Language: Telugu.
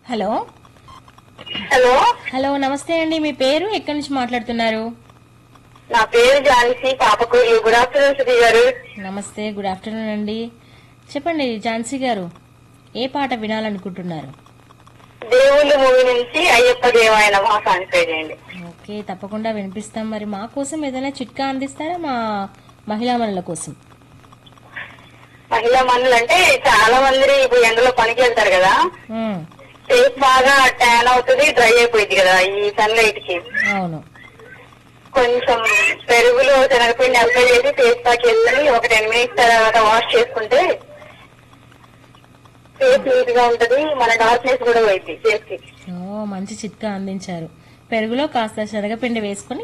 హలో హలో హలో నమస్తే అండి మీ పేరు ఎక్కడి నుంచి మాట్లాడుతున్నారు నా పేరు ఝాన్సీ పాపకు గుడ్ ఆఫ్టర్నూన్ సుధీ గారు నమస్తే గుడ్ ఆఫ్టర్నూన్ అండి చెప్పండి ఝాన్సీ గారు ఏ పాట వినాలనుకుంటున్నారు దేవుళ్ళ మూవీ నుంచి అయ్యప్ప దేవాయన మా సాంగ్ ప్లే చేయండి ఓకే తప్పకుండా వినిపిస్తాం మరి మా కోసం ఏదైనా చిట్కా అందిస్తారా మా మహిళా మనుల కోసం మహిళా మనులు అంటే చాలా మంది ఇప్పుడు ఎండలో పనికి వెళ్తారు కదా ఉమ్, ఫేస్ బాగా ట్యాన్ అవుతుంది డ్రై అయిపోయింది కదా ఈ సన్లైట్ కి అవును కొంచెం పెరుగులో శనగపిండి అప్లై చేసి ఫేస్ ప్యాక్ వేసుకుని ఒక టెన్ మినిట్స్ తర్వాత వాష్ చేసుకుంటే ఫేస్ నీట్ గా ఉంటది మన డార్క్నెస్ కూడా పోయింది ఫేస్ కి ఓ మంచి చిట్కా అందించారు పెరుగులో కాస్త శనగపిండి వేసుకొని